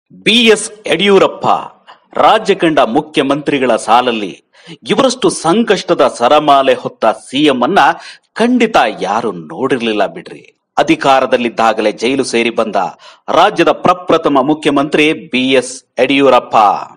BS Yediyurappa ರಾಜ್ಯ ಕಂಡ ಮುಖ್ಯಮಂತ್ರಿಗಳ ಸಾಲಲ್ಲಿ ಇವರಷ್ಟು ಸಂಕಷ್ಟದ ಸರಮಾಲೆ ಹೊತ್ತ ಸಿಎಂ ಅನ್ನ ಖಂಡಿತ ಯಾರು ನೋಡಿರ್ಲಿಲ್ಲ ಬಿಡ್ರಿ ಅಧಿಕಾರದಲ್ಲಿದ್ದಾಗಲೇ ಜೈಲು ಸೇರಿ ಬಂದ ರಾಜ್ಯದ ಪ್ರಪ್ರಥಮ ಮುಖ್ಯಮಂತ್ರಿ ಬಿಎಸ್ ಯಡಿಯೂರಪ್ಪ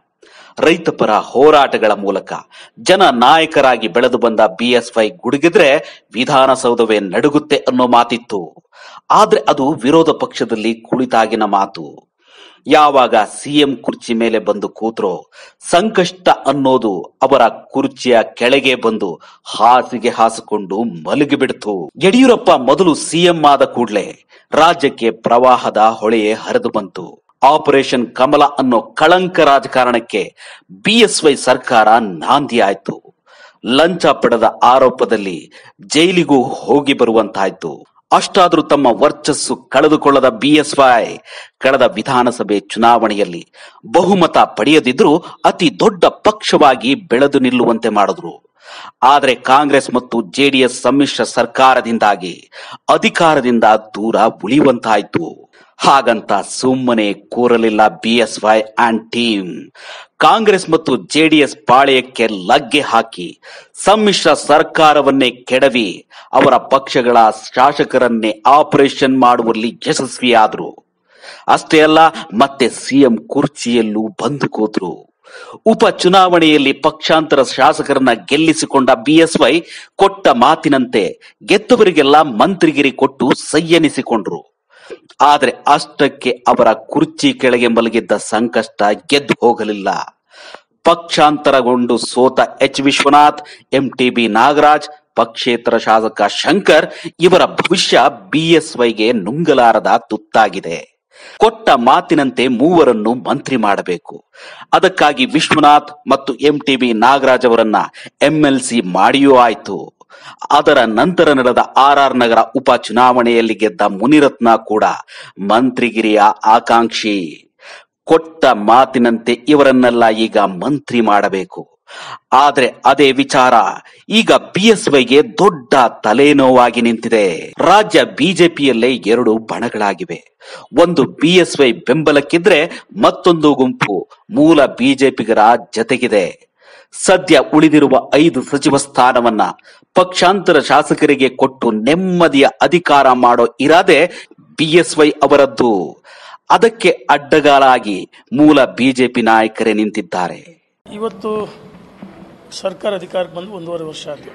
ರೈತಪರ ಹೋರಾಟಗಳ ಮೂಲಕ ಜನ ನಾಯಕರಾಗಿ ಬೆಳೆದು ಬಂದ ಬಿಎಸ್ವೈ ಗುಡುಗಿದ್ರೆ ವಿಧಾನಸೌಧವೇ ನಡುಗುತ್ತೆ ಅನ್ನೋ ಮಾತಿತ್ತು ಆದ್ರೆ ಅದು ವಿರೋಧ ಪಕ್ಷದಲ್ಲಿ ಕುಳಿತಾಗಿನ ಮಾತು ಯಾವಾಗ ಸಿಎಂ ಕುರ್ಚಿ ಮೇಲೆ ಬಂದು ಕೂತ್ರೋ ಸಂಕಷ್ಟ ಅನ್ನೋದು ಅವರ ಕುರ್ಚಿಯ ಕೆಳಗೆ ಬಂದು ಹಾಸಿಗೆ ಹಾಸಿಕೊಂಡು ಮಲಗಿಬಿಡ್ತು ಯಡಿಯೂರಪ್ಪ ಮೊದಲು ಸಿಎಂ ಆದ ಕೂಡಲೇ ರಾಜ್ಯಕ್ಕೆ ಪ್ರವಾಹದ ಹೊಳೆಯೇ ಹರಿದು ಬಂತು ಆಪರೇಷನ್ ಕಮಲ ಅನ್ನೋ ಕಳಂಕ ರಾಜಕಾರಣಕ್ಕೆ ಬಿಎಸ್ವೈ ಸರ್ಕಾರ ನಾಂದಿ ಆಯ್ತು ಲಂಚ ಪಡೆದ ಆರೋಪದಲ್ಲಿ ಜೈಲಿಗೂ ಹೋಗಿ ಬರುವಂತಾಯ್ತು ಅಷ್ಟಾದ್ರೂ ತಮ್ಮ ವರ್ಚಸ್ಸು ಕಳೆದುಕೊಳ್ಳದ ಬಿಎಸ್ವೈ ಕಳೆದ ವಿಧಾನಸಭೆ ಚುನಾವಣೆಯಲ್ಲಿ ಬಹುಮತ ಪಡೆಯದಿದ್ರೂ ಅತಿ ದೊಡ್ಡ ಪಕ್ಷವಾಗಿ ಬೆಳೆದು ನಿಲ್ಲುವಂತೆ ಮಾಡಿದ್ರು ಆದರೆ ಕಾಂಗ್ರೆಸ್ ಮತ್ತು ಜೆಡಿಎಸ್ ಸಮ್ಮಿಶ್ರ ಸರ್ಕಾರದಿಂದಾಗಿ ಅಧಿಕಾರದಿಂದ ದೂರ ಉಳಿಯುವಂತಾಯ್ತು ಹಾಗಂತ ಸುಮ್ಮನೆ ಕೂರಲಿಲ್ಲ ಬಿಎಸ್ವೈ ಅಂಡ್ ಟೀಮ್ ಕಾಂಗ್ರೆಸ್ ಮತ್ತು ಜೆಡಿಎಸ್ ಪಾಳೆಯಕ್ಕೆ ಲಗ್ಗೆ ಹಾಕಿ ಸಮ್ಮಿಶ್ರ ಸರ್ಕಾರವನ್ನೇ ಕೆಡವಿ ಅವರ ಪಕ್ಷಗಳ ಶಾಸಕರನ್ನೇ ಆಪರೇಷನ್ ಮಾಡುವಲ್ಲಿ ಯಶಸ್ವಿಯಾದರು ಅಷ್ಟೇ ಅಲ್ಲ ಮತ್ತೆ ಸಿಎಂ ಕುರ್ಚಿಯಲ್ಲೂ ಬಂದು ಕೂತ್ರು ಉಪ ಚುನಾವಣೆಯಲ್ಲಿ ಪಕ್ಷಾಂತರ ಶಾಸಕರನ್ನ ಗೆಲ್ಲಿಸಿಕೊಂಡ ಬಿಎಸ್ವೈ ಕೊಟ್ಟ ಮಾತಿನಂತೆ ಗೆದ್ದವರಿಗೆಲ್ಲ ಮಂತ್ರಿಗಿರಿ ಕೊಟ್ಟು ಸೈಯನಿಸಿಕೊಂಡ್ರು ಆದ್ರೆ ಅಷ್ಟಕ್ಕೆ ಅವರ ಕುರ್ಚಿ ಕೆಳಗೆ ಮಲಗಿದ್ದ ಸಂಕಷ್ಟ ಗೆದ್ದು ಹೋಗಲಿಲ್ಲ ಪಕ್ಷಾಂತರಗೊಂಡು ಸೋತ ಎಚ್ ವಿಶ್ವನಾಥ್ ಎಂಟಿಬಿ ನಾಗರಾಜ್ ಪಕ್ಷೇತರ ಶಾಸಕ ಶಂಕರ್ ಇವರ ಭವಿಷ್ಯ ಬಿಎಸ್ವೈಗೆ ನುಂಗಲಾರದ ತುತ್ತಾಗಿದೆ ಕೊಟ್ಟ ಮಾತಿನಂತೆ ಮೂವರನ್ನು ಮಂತ್ರಿ ಮಾಡಬೇಕು ಅದಕ್ಕಾಗಿ ವಿಶ್ವನಾಥ್ ಮತ್ತು ಎಂಟಿಬಿ ನಾಗರಾಜ್ ಅವರನ್ನ ಎಂಎಲ್ಸಿ ಮಾಡಿಯೂ ಆಯ್ತು ಅದರ ನಂತರ ನಡೆದ ಆರ್ ಆರ್ ನಗರ ಉಪ ಚುನಾವಣೆಯಲ್ಲಿ ಗೆದ್ದ ಮುನಿರತ್ನ ಕೂಡ ಮಂತ್ರಿಗಿರಿಯ ಆಕಾಂಕ್ಷಿ ಕೊಟ್ಟ ಮಾತಿನಂತೆ ಇವರನ್ನೆಲ್ಲ ಈಗ ಮಂತ್ರಿ ಮಾಡಬೇಕು ಆದ್ರೆ ಅದೇ ವಿಚಾರ ಈಗ ಬಿಎಸ್ವೈಗೆ ದೊಡ್ಡ ತಲೆನೋವಾಗಿ ನಿಂತಿದೆ ರಾಜ್ಯ ಬಿಜೆಪಿಯಲ್ಲೇ ಎರಡು ಬಣಗಳಾಗಿವೆ ಒಂದು ಬಿಎಸ್ವೈ ಬೆಂಬಲಕ್ಕಿದ್ರೆ ಮತ್ತೊಂದು ಗುಂಪು ಮೂಲ ಬಿಜೆಪಿಗರ ಜತೆಗಿದೆ ಸದ್ಯ ಉಳಿದಿರುವ ಐದು ಸಚಿವ ಸ್ಥಾನವನ್ನ ಪಕ್ಷಾಂತರ ಶಾಸಕರಿಗೆ ಕೊಟ್ಟು ನೆಮ್ಮದಿಯ ಅಧಿಕಾರ ಮಾಡೋ ಇರಾದೆ ಬಿಎಸ್ವೈ ಅವರದ್ದು ಅದಕ್ಕೆ ಅಡ್ಡಗಾಲಾಗಿ ಮೂಲ ಬಿಜೆಪಿ ನಾಯಕರೇ ನಿಂತಿದ್ದಾರೆ ಇವತ್ತು ಸರ್ಕಾರ ಅಧಿಕಾರಕ್ಕೆ ಬಂದು ಒಂದೂವರೆ ವರ್ಷ ಆಯಿತು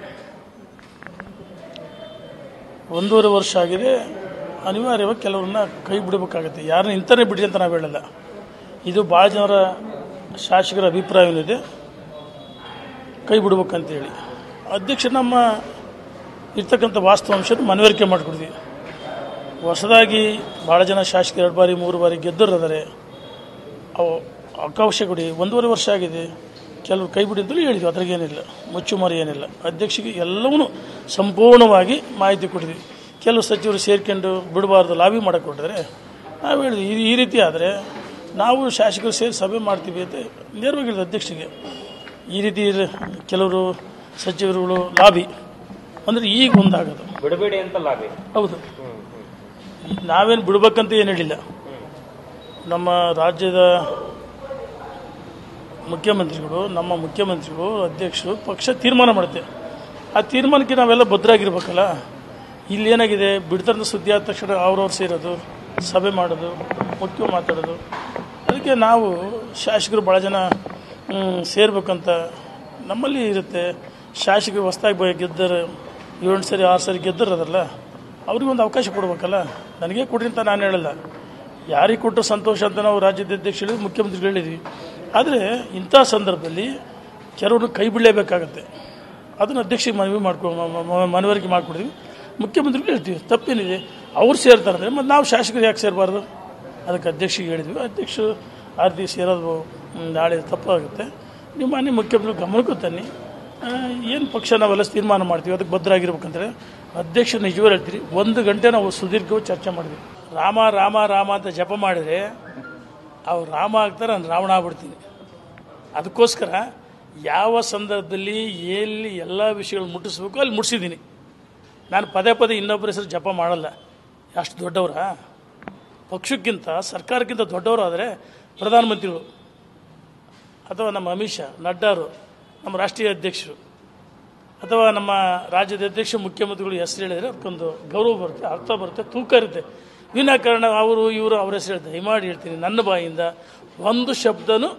ಒಂದೂವರೆ ವರ್ಷ ಆಗಿದೆ ಅನಿವಾರ್ಯವಾಗಿ ಕೆಲವ್ರನ್ನ ಕೈ ಬಿಡಬೇಕಾಗತ್ತೆ ಯಾರನ್ನ ಇಂಥನೇ ಬಿಡಿ ಅಂತ ನಾವು ಹೇಳಲ್ಲ ಇದು ಭಾಳ ಜನರ ಶಾಸಕರ ಅಭಿಪ್ರಾಯ ಏನಿದೆ ಕೈ ಬಿಡ್ಬೇಕಂತೇಳಿ ಅಧ್ಯಕ್ಷ ನಮ್ಮ ಇರ್ತಕ್ಕಂಥ ವಾಸ್ತವಾಂಶ ಮನವರಿಕೆ ಮಾಡಿಕೊಡ್ತೀವಿ ಹೊಸದಾಗಿ ಭಾಳ ಜನ ಶಾಸಕರು ಎರಡು ಬಾರಿ ಮೂರು ಬಾರಿ ಗೆದ್ದರಿದ್ದಾರೆ ಅವು ಅವಕಾಶ ಕೊಡಿ ಒಂದೂವರೆ ವರ್ಷ ಆಗಿದೆ ಕೆಲವರು ಕೈ ಬಿಡಿ ಅಂತಲೂ ಹೇಳಿದ್ವಿ ಅದ್ರಾಗೇನಿಲ್ಲ ಮುಚ್ಚುಮರಿ ಏನಿಲ್ಲ ಅಧ್ಯಕ್ಷಿಗೆ ಎಲ್ಲವೂ ಸಂಪೂರ್ಣವಾಗಿ ಮಾಹಿತಿ ಕೊಟ್ಟಿದ್ವಿ ಕೆಲವು ಸಚಿವರು ಸೇರ್ಕೊಂಡು ಬಿಡಬಾರ್ದು ಲಾಬಿ ಮಾಡಕ್ಕೆ ಕೊಟ್ಟಿದ್ರೆ ನಾವು ಹೇಳಿದ್ವಿ ಈ- ಈ ರೀತಿ ಆದರೆ ನಾವು ಶಾಸಕರು ಸೇರಿ ಸಭೆ ಮಾಡ್ತೀವಿ ಅಂತ ನೇರವಾಗಿ ಹೇಳಿದ್ವಿ ಅಧ್ಯಕ್ಷರಿಗೆ ಈ ರೀತಿ ಇರ- ಕೆಲವರು ಸಚಿವರುಗಳು ಲಾಬಿ ಅಂದರೆ ಈಗ ಒಂದಾಗೋದು ಬಿಡಬೇಡಿ ಅಂತ ಲಾಬಿ ಹೌದು ನಾವೇನು ಬಿಡ್ಬೇಕಂತ ಏನು ಹೇಳಿಲ್ಲ ನಮ್ಮ ರಾಜ್ಯದ ಮುಖ್ಯಮಂತ್ರಿಗಳು ನಮ್ಮ ಮುಖ್ಯಮಂತ್ರಿಗಳು ಅಧ್ಯಕ್ಷರು ಪಕ್ಷ ತೀರ್ಮಾನ ಮಾಡುತ್ತೆ ಆ ತೀರ್ಮಾನಕ್ಕೆ ನಾವೆಲ್ಲ ಭದ್ರಾಗಿರ್ಬೇಕಲ್ಲ ಇಲ್ಲಿ ಏನಾಗಿದೆ ಬಿಡ್ತಾರಂತ ಸುದ್ದಿ ಆದ ತಕ್ಷಣ ಅವ್ರವ್ರು ಸೇರೋದು ಸಭೆ ಮಾಡೋದು ಮುಖ್ಯ ಮಾತಾಡೋದು ಅದಕ್ಕೆ ನಾವು ಶಾಸಕರು ಭಾಳ ಜನ ಮ್, ಸೇರ್ಬೇಕಂತ ನಮ್ಮಲ್ಲಿ ಇರುತ್ತೆ ಶಾಸಕರು ಹೊಸ್ದಾಗಿ ಬ ಗೆದ್ದರು ಏಳು ಸರಿ ಆರು ಸರಿ ಗೆದ್ದರದಲ್ಲ ಅವ್ರಿಗೆ ಒಂದು ಅವಕಾಶ ಕೊಡ್ಬೇಕಲ್ಲ ನನಗೆ ಕೊಡ್ರಿ ಅಂತ ನಾನು ಹೇಳಲ್ಲ ಯಾರಿಗೆ ಕೊಟ್ಟರು ಸಂತೋಷ ಅಂತ ನಾವು ರಾಜ್ಯದ ಅಧ್ಯಕ್ಷರು ಮುಖ್ಯಮಂತ್ರಿಗಳು ಹೇಳಿದ್ವಿ ಆದರೆ ಇಂಥ ಸಂದರ್ಭದಲ್ಲಿ ಕೆಲವರು ಕೈ ಬಿಡಲೇಬೇಕಾಗತ್ತೆ ಅದನ್ನು ಅಧ್ಯಕ್ಷರಿಗೆ ಮನವಿ ಮಾಡ್ಕೊ ಮ- ಮ- ಮ- ಮನವರಿಕೆ ಮಾಡ್ಕೊಡ್ತೀವಿ ಮುಖ್ಯಮಂತ್ರಿಗಳು ಹೇಳ್ತೀವಿ ತಪ್ಪೇನಿದೆ ಅವ್ರು ಸೇರ್ತಾರೆ ಅಂದರೆ ಮತ್ತು ನಾವು ಶಾಸಕರು ಯಾಕೆ ಸೇರಬಾರ್ದು ಅದಕ್ಕೆ ಅಧ್ಯಕ್ಷರಿಗೆ ಹೇಳಿದ್ವಿ ಅಧ್ಯಕ್ಷರು ಆರ್ತಿ ಸೇರೋದು ಮ್, ನಾಳೆ ತಪ್ಪಾಗುತ್ತೆ ನೀವು ಮಾನ್ಯ ಮುಖ್ಯಮಂತ್ರಿ ಗಮನಕ್ಕೂ ತನ್ನಿ ಏನು ಪಕ್ಷ ನಾವೆಲ್ಲ ತೀರ್ಮಾನ ಮಾಡ್ತೀವಿ ಅದಕ್ಕೆ ಭದ್ರಾಗಿರ್ಬೇಕಂದ್ರೆ ಅಧ್ಯಕ್ಷರು ನಿಜವೇ ಹೇಳ್ತೀರಿ ಒಂದು ಗಂಟೆ ನಾವು ಸುದೀರ್ಘವಾಗಿ ಚರ್ಚೆ ಮಾಡಿದ್ವಿ ರಾಮ ರಾಮ ರಾಮ ಅಂತ ಜಪ ಮಾಡಿದರೆ ಅವ್ರು ರಾಮ ಆಗ್ತಾರೆ ನಾನು ರಾವಣ ಆಗ್ಬಿಡ್ತೀನಿ ಅದಕ್ಕೋಸ್ಕರ ಯಾವ ಸಂದರ್ಭದಲ್ಲಿ ಎಲ್ಲಿ ಎಲ್ಲ ವಿಷಯಗಳು ಮುಟ್ಟಿಸ್ಬೇಕು ಅಲ್ಲಿ ಮುಟ್ಟಿಸಿದ್ದೀನಿ ನಾನು ಪದೇ ಪದೇ ಇನ್ನೊಬ್ಬರ ಹೆಸರು ಜಪ ಮಾಡಲ್ಲ ಅಷ್ಟು ದೊಡ್ಡವರ ಪಕ್ಷಕ್ಕಿಂತ ಸರ್ಕಾರಕ್ಕಿಂತ ದೊಡ್ಡವರಾದರೆ ಪ್ರಧಾನಮಂತ್ರಿಗಳು ಅಥವಾ ನಮ್ಮ ಅಮಿತ್ ಶಾ ನಡ್ಡಾರು ನಮ್ಮ ರಾಷ್ಟ್ರೀಯ ಅಧ್ಯಕ್ಷರು ಅಥವಾ ನಮ್ಮ ರಾಜ್ಯದ ಅಧ್ಯಕ್ಷ ಮುಖ್ಯಮಂತ್ರಿಗಳು ಹೆಸರು ಹೇಳಿದರೆ ಅದಕ್ಕೊಂದು ಗೌರವ ಬರುತ್ತೆ ಅರ್ಥ ಬರುತ್ತೆ ತೂಕ ಇರುತ್ತೆ ವಿನಾಕಾರಣ ಅವರು ಇವರು ಅವ್ರ ಹೆಸರು ಹೇಳ್ತಾರೆ ದಯಮಾಡಿ ಹೇಳ್ತೀನಿ ನನ್ನ ಬಾಯಿಂದ ಒಂದು ಶಬ್ದನೂ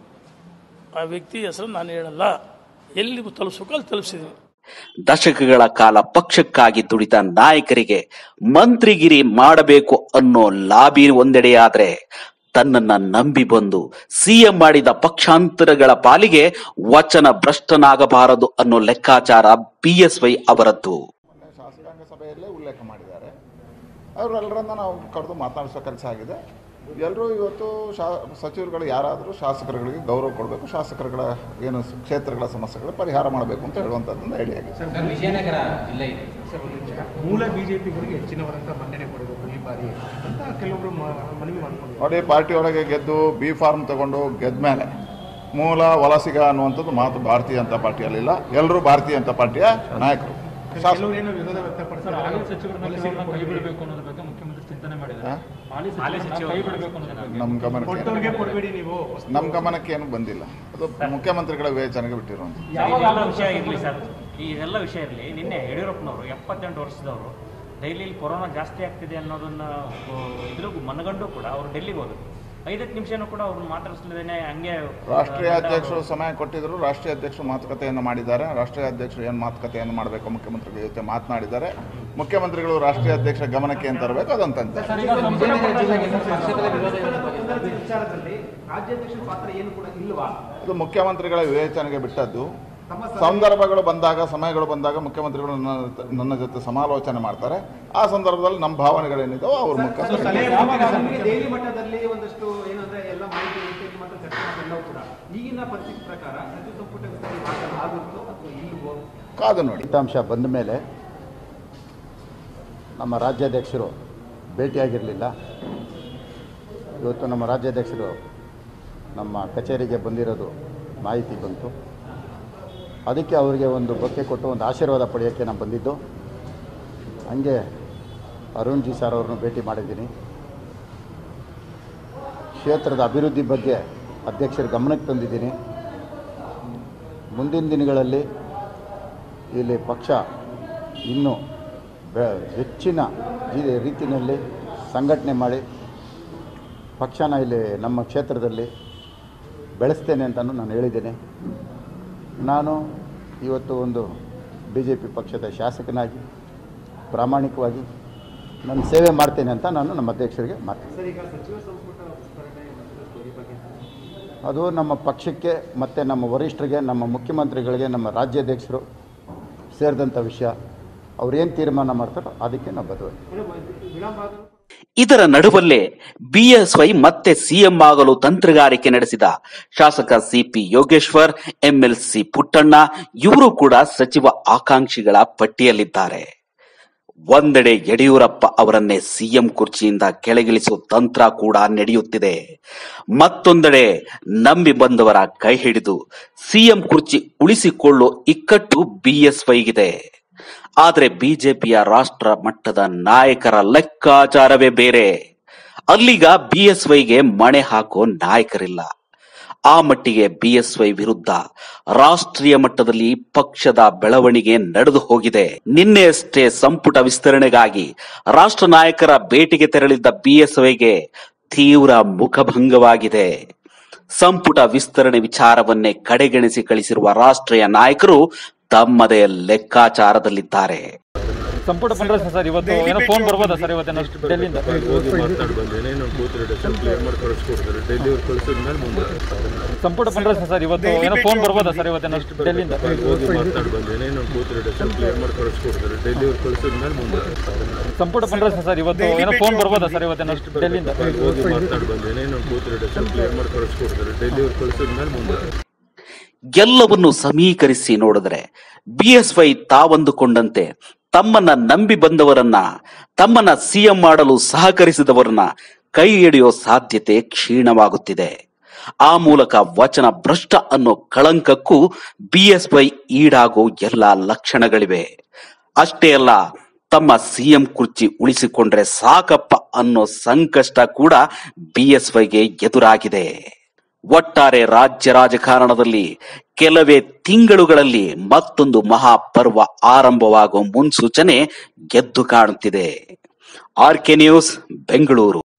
ಆ ವ್ಯಕ್ತಿ ಹೆಸರು ನಾನು ಹೇಳಲ್ಲ ಎಲ್ಲಿ ತಲುಪಿಸ್ಬೇಕು ಅಲ್ಲಿ ತಲುಪಿಸಿದ್ದೀನಿ ದಶಕಗಳ ಕಾಲ ಪಕ್ಷಕ್ಕಾಗಿ ದುಡಿದ ನಾಯಕರಿಗೆ ಮಂತ್ರಿಗಿರಿ ಮಾಡಬೇಕು ಅನ್ನೋ ಲಾಬಿ ಒಂದೆಡೆಯಾದ್ರೆ ತನ್ನನ್ನ ನಂಬಿ ಬಂದು ಸಿಎಂ ಮಾಡಿದ ಪಕ್ಷಾಂತರಗಳ ಪಾಲಿಗೆ ವಚನ ಭ್ರಷ್ಟನಾಗಬಾರದು ಅನ್ನೋ ಲೆಕ್ಕಾಚಾರ ಬಿಎಸ್ವೈ ಅವರದ್ದು ಮೊನ್ನೆ ಶಾಸಕಾಂಗ ಸಭೆಯಲ್ಲೇ ಉಲ್ಲೇಖ ಮಾಡಿದ್ದಾರೆ ಅವರೆಲ್ಲರನ್ನ ನಾವು ಕರೆದು ಮಾತನಾಡಿಸೋ ಕೆಲಸ ಆಗಿದೆ ಎಲ್ಲರೂ ಇವತ್ತು ಶಾ ಸಚಿವರುಗಳು ಯಾರಾದರೂ ಶಾಸಕರುಗಳಿಗೆ ಗೌರವ ಕೊಡಬೇಕು ಶಾಸಕರುಗಳ ಏನು ಸ- ಕ್ಷೇತ್ರಗಳ ಸಮಸ್ಯೆಗಳ ಪರಿಹಾರ ಮಾಡಬೇಕು ಅಂತ ಹೇಳುವಂಥದ್ದನ್ನು ಹೇಳಿ ಆಗಿದೆ ಸರ್ ವಿಜಯನಗರ ಜಿಲ್ಲೆ ಇದೆ ಮೂಲ ಬಿಜೆಪಿಗರಿಗೆ ಹೆಚ್ಚಿನವರಂತ ಮನ್ನಣೆ ಕೊಡಬೇಕು ಈ ಬಾರಿ ಅಂತ ಕೆಲವೊಬ್ರು ಮ- ಮನವಿ ಮಾಡ್ಕೊಂಡಿದ್ದಾರೆ ನೋಡಿ ಪಾರ್ಟಿಯೊಳಗೆ ಗೆದ್ದು ಬಿ ಫಾರ್ಮ್ ತಗೊಂಡು ಗೆದ್ದ ಮೇಲೆ ಮೂಲ ವಲಸಿಗ ಅನ್ನುವಂಥದ್ದು ಮಾತು ಭಾರತೀಯ ಜನತಾ ಪಾರ್ಟಿಯಲ್ಲಿಲ್ಲ ಎಲ್ಲರೂ ಭಾರತೀಯ ಜನತಾ ಪಾರ್ಟಿಯ ನಾಯಕರು ಶಾಸಕರು ಕೆಲವರು ಏನೋ ವಿರೋಧ ವ್ಯಕ್ತಪಡಿಸಿದ್ದಾರೆ ಹಾಲಿ ಸಚಿವರನ್ನ ಕೆಲವ್ರನ್ನ ಕೈ ಬಿಡಬೇಕು ಅನ್ನೋದ್ರ ಬಗ್ಗೆ ಮುಖ್ಯಮಂತ್ರಿ ಚಿಂತನೆ ಮಾಡಿದ್ದಾರೆ ಹಾ? ಹಾಲಿ ಸಚಿವರನ್ನ ಕೈ ಬಿಡಬೇಕು ಅನ್ನೋದ್ರ ಬಗ್ಗೆ ನಮ್ಮ ಗಮನಕ್ಕೆ ಕೊಟ್ಟವ್ರಿಗೆ ಕೊಡಬೇಡಿ ನೀವು ನಮ್ಮ ಗಮನಕ್ಕೆ ಏನು ಬಂದಿಲ್ಲ ಅದು ಮುಖ್ಯಮಂತ್ರಿಗಳ ವಿವೇಚನೆಗೆ ಬಿಟ್ಟಿರುವಂಥದ್ದು ಇದೆಲ್ಲ ವಿಷಯ ಇರಲಿ ಸರ್ ಈ ಇದೆಲ್ಲ ವಿಷಯ ಇರಲಿ ನಿನ್ನೆ ಯಡಿಯೂರಪ್ಪನವರು ಎಪ್ಪತ್ತೆಂಟು ವರ್ಷದವರು ಡೈಲಿ ಕೊರೋನಾ ಜಾಸ್ತಿ ಆಗ್ತಿದೆ ಅನ್ನೋದನ್ನ ಇದ್ರಿಗೂ ಮನಗಂಡು ಕೂಡ ಅವರು ಡೆಲ್ಲಿಗೆ ಹೋದ್ರು ಐದತ್ತು ನಿಮಿಷನೂ ಕೂಡ ಅವ್ರನ್ನ ಮಾತಾಡಿಸ್ಲಿದ್ದೇನೆ ಹಂಗೆ ರಾಷ್ಟ್ರೀಯ ಅಧ್ಯಕ್ಷರು ಸಮಯ ಕೊಟ್ಟಿದ್ದರು ರಾಷ್ಟ್ರೀಯ ಅಧ್ಯಕ್ಷರು ಮಾತುಕತೆಯನ್ನು ಮಾಡಿದ್ದಾರೆ ರಾಷ್ಟ್ರೀಯ ಅಧ್ಯಕ್ಷರು ಏನು ಮಾತುಕತೆಯನ್ನು ಮಾಡಬೇಕು ಮುಖ್ಯಮಂತ್ರಿಗಳ ಜೊತೆ ಮಾತನಾಡಿದ್ದಾರೆ ಮುಖ್ಯಮಂತ್ರಿಗಳು ರಾಷ್ಟ್ರೀಯ ಅಧ್ಯಕ್ಷರ ಗಮನಕ್ಕೆ ಏನು ತರಬೇಕು ಅದಂತಂತೆ ವಿಜಯನಗರ ಜಿಲ್ಲೆಗೆ ಪಕ್ಷದ ವಿರೋಧ ಇರೋದ್ರ ಬಗ್ಗೆ ಸಂದರ್ಭದ ವಿಚಾರದಲ್ಲಿ ರಾಜ್ಯಾಧ್ಯಕ್ಷರ ಪಾತ್ರ ಏನು ಕೂಡ ಇಲ್ವಾ ಅದು ಮುಖ್ಯಮಂತ್ರಿಗಳ ವಿವೇಚನೆಗೆ ಬಿಟ್ಟದ್ದು ಸಂದರ್ಭಗಳು ಬಂದಾಗ ಸಮಯಗಳು ಬಂದಾಗ ಮುಖ್ಯಮಂತ್ರಿಗಳು ನನ್ನ ನನ್ನ ಜೊತೆ ಸಮಾಲೋಚನೆ ಮಾಡ್ತಾರೆ ಆ ಸಂದರ್ಭದಲ್ಲಿ ನಮ್ಮ ಭಾವನೆಗಳೇನಿದಾವೋ ಅವ್ರ ಮುಖಾಂತರ ಸಲಹೆ ನಿಮಗೆ ದೆಹಲಿ ಮಟ್ಟದಲ್ಲಿ ಒಂದಷ್ಟು ಏನಂದ್ರೆ ಎಲ್ಲ ಮಾಹಿತಿ ಇರುತ್ತೆ ನಿಮ್ಮ ಹತ್ರ ಚರ್ಚೆ ಮಾಡೋದೆಲ್ಲವೂ ಕೂಡ ಈಗಿನ ಪರಿಸ್ಥಿತಿ ಪ್ರಕಾರ ಸಚಿವ ಸಂಪುಟ ವಿಸ್ತರಣೆ ಆಗುತ್ತೋ ಅಥವಾ ಇಲ್ವೋ ಕಾದು ನೋಡಿ ಫಲಿತಾಂಶ ಬಂದ ಮೇಲೆ ನಮ್ಮ ರಾಜ್ಯಾಧ್ಯಕ್ಷರು ಭೇಟಿಯಾಗಿರಲಿಲ್ಲ ಇವತ್ತು ನಮ್ಮ ರಾಜ್ಯಾಧ್ಯಕ್ಷರು ನಮ್ಮ ಕಚೇರಿಗೆ ಬಂದಿರೋದು ಮಾಹಿತಿ ಬಂತು ಅದಕ್ಕೆ ಅವರಿಗೆ ಒಂದು ಬೊಕ್ಕೆ ಕೊಟ್ಟು ಒಂದು ಆಶೀರ್ವಾದ ಪಡೆಯೋಕ್ಕೆ ನಾನು ಬಂದಿದ್ದು ಹಂಗೆ ಅರುಣ್ ಜಿ ಸರ್ ಅವ್ರನ್ನು ಭೇಟಿ ಮಾಡಿದ್ದೀನಿ ಕ್ಷೇತ್ರದ ಅಭಿವೃದ್ಧಿ ಬಗ್ಗೆ ಅಧ್ಯಕ್ಷರ ಗಮನಕ್ಕೆ ತಂದಿದ್ದೀನಿ ಮುಂದಿನ ದಿನಗಳಲ್ಲಿ ಇಲ್ಲಿ ಪಕ್ಷ ಇನ್ನೂ ಬೆ ಹೆಚ್ಚಿನ ಈ ರೀತಿಯಲ್ಲಿ ಸಂಘಟನೆ ಮಾಡಿ ಪಕ್ಷನ ಇಲ್ಲಿ ನಮ್ಮ ಕ್ಷೇತ್ರದಲ್ಲಿ ಬೆಳೆಸ್ತೇನೆ ಅಂತಲೂ ನಾನು ಹೇಳಿದ್ದೇನೆ ನಾನು ಇವತ್ತು ಒಂದು ಬಿ ಜೆ ಪಿ ಪಕ್ಷದ ಶಾಸಕನಾಗಿ ಪ್ರಾಮಾಣಿಕವಾಗಿ ನಾನು ಸೇವೆ ಮಾಡ್ತೇನೆ ಅಂತ ನಾನು ನಮ್ಮ ಅಧ್ಯಕ್ಷರಿಗೆ ಮಾತು ಸರ್ ಈಗ ಸಚಿವ ಸಂಪುಟ ವಿಸ್ತರಣೆ ಮತ್ತು ಈ ಬಗ್ಗೆ ಅದು ನಮ್ಮ ಪಕ್ಷಕ್ಕೆ ಮತ್ತು ನಮ್ಮ ವರಿಷ್ಠರಿಗೆ ನಮ್ಮ ಮುಖ್ಯಮಂತ್ರಿಗಳಿಗೆ ನಮ್ಮ ರಾಜ್ಯಾಧ್ಯಕ್ಷರು ಸೇರಿದಂಥ ವಿಷಯ ಅವ್ರೇನು ತೀರ್ಮಾನ ಮಾಡ್ತಾರೋ ಅದಕ್ಕೆ ನಾವು ಬದ್ಧವಾಗಿ ವಿಳಂಬ ಆದರೂ ಇದರ ನಡುವಲ್ಲೇ ಬಿಎಸ್ವೈ ಮತ್ತೆ ಸಿಎಂ ಆಗಲು ತಂತ್ರಗಾರಿಕೆ ನಡೆಸಿದ ಶಾಸಕ ಸಿಪಿ ಯೋಗೇಶ್ವರ್ ಎಂಎಲ್ಸಿ ಪುಟ್ಟಣ್ಣ ಇವರು ಕೂಡ ಸಚಿವ ಆಕಾಂಕ್ಷಿಗಳ ಪಟ್ಟಿಯಲ್ಲಿದ್ದಾರೆ ಒಂದೆಡೆ ಯಡಿಯೂರಪ್ಪ ಅವರನ್ನೇ ಸಿಎಂ ಕುರ್ಚಿಯಿಂದ ಕೆಳಗಿಳಿಸುವ ತಂತ್ರ ಕೂಡ ನಡೆಯುತ್ತಿದೆ ಮತ್ತೊಂದೆಡೆ ನಂಬಿ ಬಂದವರ ಕೈ ಹಿಡಿದು ಸಿಎಂ ಕುರ್ಚಿ ಉಳಿಸಿಕೊಳ್ಳುವ ಇಕ್ಕಟ್ಟು ಬಿಎಸ್ವೈಗಿದೆ ಆದರೆ ಬಿಜೆಪಿಯ ರಾಷ್ಟ್ರ ಮಟ್ಟದ ನಾಯಕರ ಲೆಕ್ಕಾಚಾರವೇ ಬೇರೆ ಅಲ್ಲಿಗ ಬಿಎಸ್ವೈಗೆ ಮಣೆ ಹಾಕೋ ನಾಯಕರಿಲ್ಲ ಆ ಮಟ್ಟಿಗೆ ಬಿಎಸ್ವೈ ವಿರುದ್ಧ ರಾಷ್ಟ್ರೀಯ ಮಟ್ಟದಲ್ಲಿ ಪಕ್ಷದ ಬೆಳವಣಿಗೆ ನಡೆದು ಹೋಗಿದೆ ನಿನ್ನೆಯಷ್ಟೇ ಸಂಪುಟ ವಿಸ್ತರಣೆಗಾಗಿ ರಾಷ್ಟ್ರ ನಾಯಕರ ಭೇಟಿಗೆ ತೆರಳಿದ್ದ ಬಿಎಸ್ವೈಗೆ ತೀವ್ರ ಮುಖಭಂಗವಾಗಿದೆ ಸಂಪುಟ ವಿಸ್ತರಣೆ ವಿಚಾರವನ್ನೇ ಕಡೆಗಣಿಸಿ ಕಳಿಸಿರುವ ರಾಷ್ಟ್ರೀಯ ನಾಯಕರು ತಮ್ಮದೇ ಲೆಕ್ಕಾಚಾರದಲ್ಲಿದ್ದಾರೆ ಸಂಪುಟ ಬಂದ್ರೆ ಸರ್ ಇವತ್ತು ಏನೋ ಫೋನ್ ಬರ್ಬೋದಾ ಸರ್ ಇವತ್ತೇನೋ ಡೆಲ್ಲಿಂದ ಸಂಪುಟ ಬಂದ್ರೆ ಸರ್ ಇವತ್ತು ಏನೋ ಫೋನ್ ಬರ್ಬೋದಾ ಸರ್ ಇವತ್ತೇನೋ ಡೆಲ್ಲಿಂದ ಸಂಪುಟ ಬಂದ್ರೆ ಸರ್ ಇವತ್ತು ಏನೋ ಫೋನ್ ಬರ್ಬೋದಾ ಸರ್ ಇವತ್ತೇನೋ ಡೆಲ್ಲಿಂದ ಎಲ್ಲವನ್ನು ಸಮೀಕರಿಸಿ ನೋಡಿದ್ರೆ ಬಿಎಸ್ವೈ ತಾವಂದುಕೊಂಡಂತೆ ತಮ್ಮನ್ನ ನಂಬಿ ಬಂದವರನ್ನ ತಮ್ಮನ್ನ ಸಿಎಂ ಮಾಡಲು ಸಹಕರಿಸಿದವರನ್ನ ಕೈ ಹಿಡಿಯೋ ಸಾಧ್ಯತೆ ಕ್ಷೀಣವಾಗುತ್ತಿದೆ ಆ ಮೂಲಕ ವಚನ ಭ್ರಷ್ಟ ಅನ್ನೋ ಕಳಂಕಕ್ಕೂ ಬಿಎಸ್ವೈ ಈಡಾಗೋ ಎಲ್ಲ ಲಕ್ಷಣಗಳಿವೆ ಅಷ್ಟೇ ಅಲ್ಲ ತಮ್ಮ ಸಿಎಂ ಕುರ್ಚಿ ಉಳಿಸಿಕೊಂಡ್ರೆ ಸಾಕಪ್ಪ ಅನ್ನೋ ಸಂಕಷ್ಟ ಕೂಡ ಬಿಎಸ್ವೈಗೆ ಎದುರಾಗಿದೆ ಒಟ್ಟಾರೆ ರಾಜ್ಯ ರಾಜಕಾರಣದಲ್ಲಿ ಕೆಲವೇ ತಿಂಗಳುಗಳಲ್ಲಿ ಮತ್ತೊಂದು ಮಹಾಪರ್ವ ಆರಂಭವಾಗುವ ಮುನ್ಸೂಚನೆ ಎದ್ದು ಕಾಣುತ್ತಿದೆ ಆರ್ಕೆ ನ್ಯೂಸ್ ಬೆಂಗಳೂರು